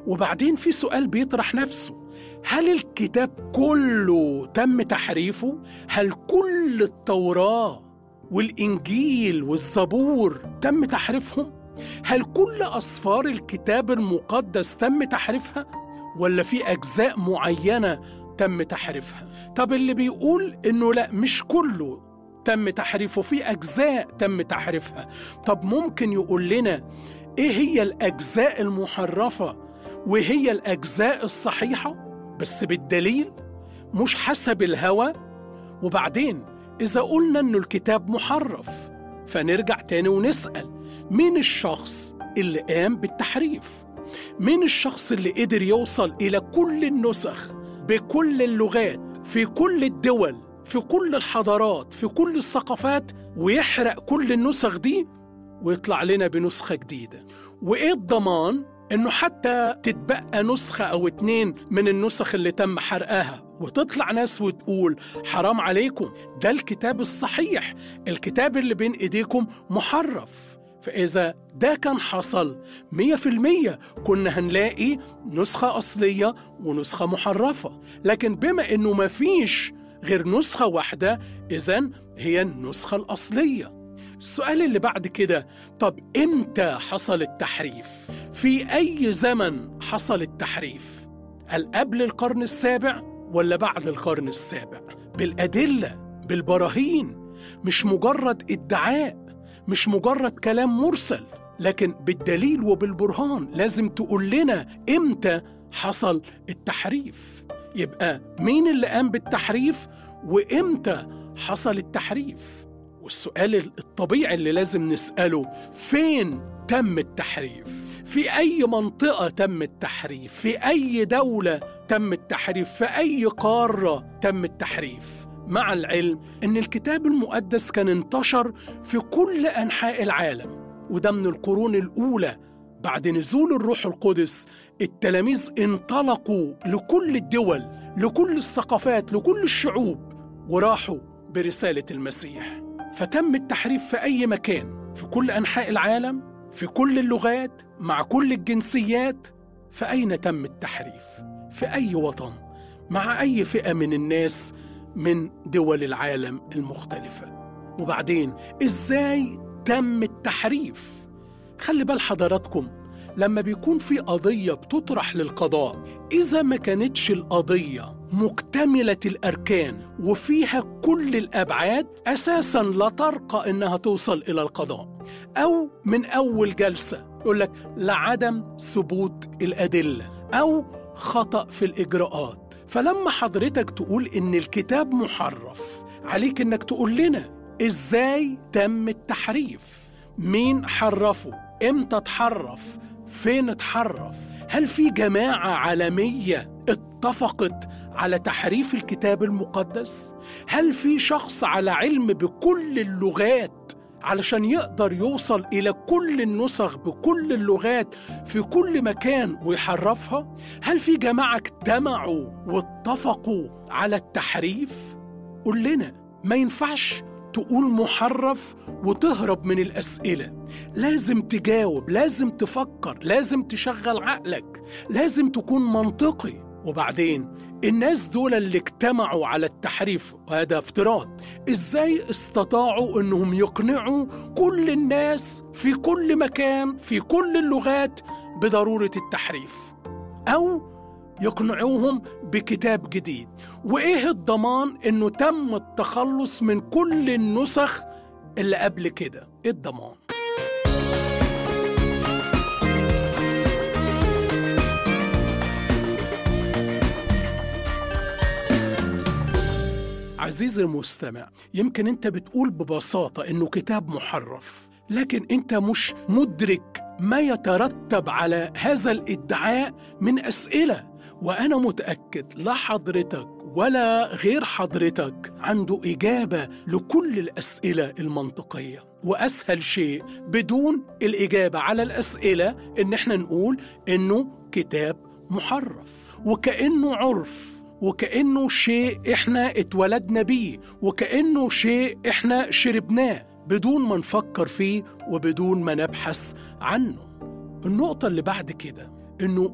وبعدين في سؤال بيطرح نفسه هل الكتاب كله تم تحريفه؟ هل كل التوراة والإنجيل والزبور تم تحريفهم؟ هل كل أسفار الكتاب المقدس تم تحريفها؟ ولا في أجزاء معينة تم تحريفها؟ طب اللي بيقول إنه لا مش كله تم تحريفه في أجزاء تم تحريفها طب ممكن يقول لنا إيه هي الأجزاء المحرفة وهي الأجزاء الصحيحة بس بالدليل مش حسب الهوى وبعدين إذا قلنا إنه الكتاب محرف فنرجع تاني ونسأل مين الشخص اللي قام بالتحريف؟ مين الشخص اللي قدر يوصل إلى كل النسخ بكل اللغات في كل الدول في كل الحضارات في كل الثقافات ويحرق كل النسخ دي ويطلع لنا بنسخة جديدة وإيه الضمان إنه حتى تتبقى نسخة أو اتنين من النسخ اللي تم حرقها وتطلع ناس وتقول حرام عليكم ده الكتاب الصحيح الكتاب اللي بين إيديكم محرف فإذا ده كان حصل مية في المية كنا هنلاقي نسخة أصلية ونسخة محرفة لكن بما إنه مفيش غير نسخة واحدة إذا هي النسخة الأصلية السؤال اللي بعد كده طب إمتى حصل التحريف؟ في أي زمن حصل التحريف؟ هل قبل القرن السابع ولا بعد القرن السابع؟ بالأدلة بالبراهين مش مجرد ادعاء مش مجرد كلام مرسل لكن بالدليل وبالبرهان لازم تقول لنا إمتى حصل التحريف يبقى مين اللي قام بالتحريف وإمتى حصل التحريف والسؤال الطبيعي اللي لازم نسأله فين تم التحريف في أي منطقة تم التحريف في أي دولة تم التحريف في أي قارة تم التحريف مع العلم أن الكتاب المقدس كان انتشر في كل أنحاء العالم وده من القرون الأولى بعد نزول الروح القدس التلاميذ انطلقوا لكل الدول لكل الثقافات لكل الشعوب وراحوا برسالة المسيح فتم التحريف في أي مكان في كل أنحاء العالم في كل اللغات مع كل الجنسيات فأين تم التحريف؟ في أي وطن؟ مع أي فئة من الناس من دول العالم المختلفة وبعدين إزاي تم التحريف؟ خلي بال حضراتكم لما بيكون في قضية بتطرح للقضاء إذا ما كانتش القضية مكتملة الأركان وفيها كل الأبعاد أساسا لا ترقى إنها توصل إلى القضاء أو من أول جلسة يقول لك لعدم ثبوت الأدلة أو خطأ في الإجراءات فلما حضرتك تقول إن الكتاب محرف عليك إنك تقول لنا إزاي تم التحريف مين حرفه إمتى اتحرف فين اتحرف هل في جماعة عالمية اتفقت على تحريف الكتاب المقدس هل في شخص على علم بكل اللغات علشان يقدر يوصل إلى كل النسخ بكل اللغات في كل مكان ويحرفها؟ هل في جماعة اجتمعوا واتفقوا على التحريف؟ قول لنا ما ينفعش تقول محرف وتهرب من الأسئلة لازم تجاوب لازم تفكر لازم تشغل عقلك لازم تكون منطقي وبعدين الناس دول اللي اجتمعوا على التحريف وهذا افتراض ازاي استطاعوا انهم يقنعوا كل الناس في كل مكان في كل اللغات بضروره التحريف او يقنعوهم بكتاب جديد وايه الضمان انه تم التخلص من كل النسخ اللي قبل كده ايه الضمان عزيزي المستمع يمكن انت بتقول ببساطه انه كتاب محرف لكن انت مش مدرك ما يترتب على هذا الادعاء من اسئله وانا متاكد لا حضرتك ولا غير حضرتك عنده اجابه لكل الاسئله المنطقيه واسهل شيء بدون الاجابه على الاسئله ان احنا نقول انه كتاب محرف وكانه عرف وكانه شيء احنا اتولدنا بيه وكانه شيء احنا شربناه بدون ما نفكر فيه وبدون ما نبحث عنه النقطه اللي بعد كده انه